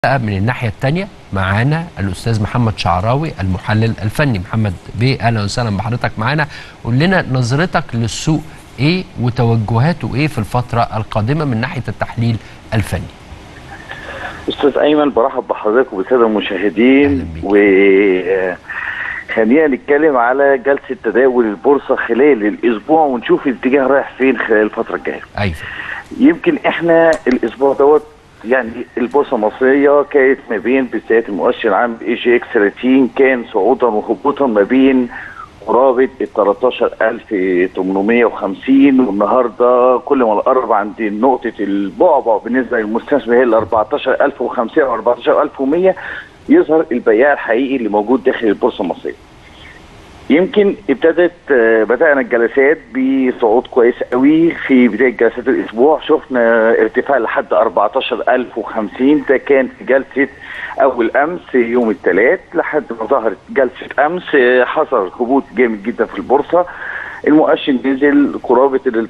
من الناحية التانية معانا الأستاذ محمد شعراوي المحلل الفني محمد بيه أهلا وسهلا بحضرتك معانا قول لنا نظرتك للسوق إيه وتوجهاته إيه في الفترة القادمة من ناحية التحليل الفني استاذ ايمن برحب بحضرتك وبالساده المشاهدين أهلا بيك. و آه، خلينا نتكلم على جلسه تداول البورصه خلال الاسبوع ونشوف الاتجاه رايح فين خلال الفتره الجايه أيوة يمكن احنا الاسبوع دوت يعني البورصه المصريه كانت ما بين بالذات المؤشر العام اي جي اكس 30 كان صعودا وهبوطا ما بين قرابه ال 13850 والنهارده كل ما نقرب عند نقطه البعبع بالنسبه للمستثمر هي ال 14050 او 14100 يظهر البياع الحقيقي اللي موجود داخل البورصه المصريه. يمكن ابتدت آه، بدأنا الجلسات بصعود كويس قوي في بداية جلسات الأسبوع شفنا ارتفاع لحد 14050 ده كان في جلسة أول أمس يوم الثلاث لحد ما ظهرت جلسة أمس آه، حصل هبوط جامد جدا في البورصة المؤشر نزل قرابة ال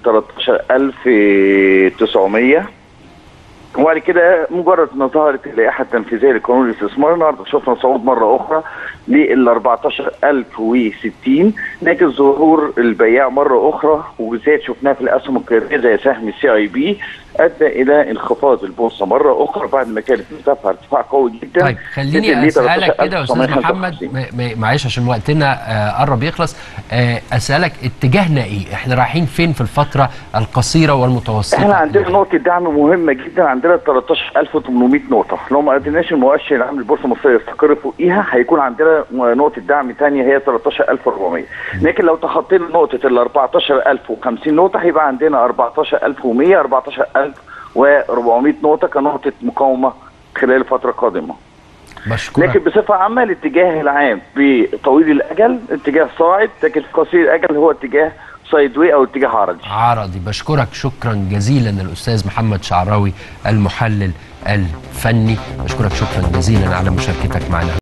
13900 وبعد كده مجرد ما ظهرت اللائحه التنفيذيه لقانون الاستثمار النهارده شفنا صعود مره اخرى لل 14060 لكن ظهور البياع مره اخرى وبالذات شفناه في الاسهم القياديه زي سهم السي اي بي ادى الى انخفاض البورصه مره اخرى بعد ما كانت مرتفعه ارتفاع قوي جدا طيب خليني نزل ل أسألك كده يا أستاذ 13955. محمد م- م- معلش عشان وقتنا آه، قرب يخلص آه، أسألك اتجاهنا إيه إحنا رايحين فين في الفترة القصيرة والمتوسطة احنا عندنا نقطة دعم مهمة جدا عندنا 13800 نقطة لو ما قدرناش المؤشر العام للبورصة المصرية يستقر فوقيها هيكون عندنا نقطة دعم ثانية هي 13400 لكن لو تخطينا نقطة ال 14050 نقطة هيبقى عندنا 14100 14400 نقطة كنقطة مقاومة خلال الفترة القادمة بشكرك لكن بصفة عامة الاتجاه العام بطويل الأجل اتجاه صاعد لكن في قصير الأجل هو اتجاه سايد واي أو اتجاه عرضي عرضي بشكرك شكرا جزيلا الأستاذ محمد شعراوي المحلل الفني بشكرك شكرا جزيلا على مشاركتك معنا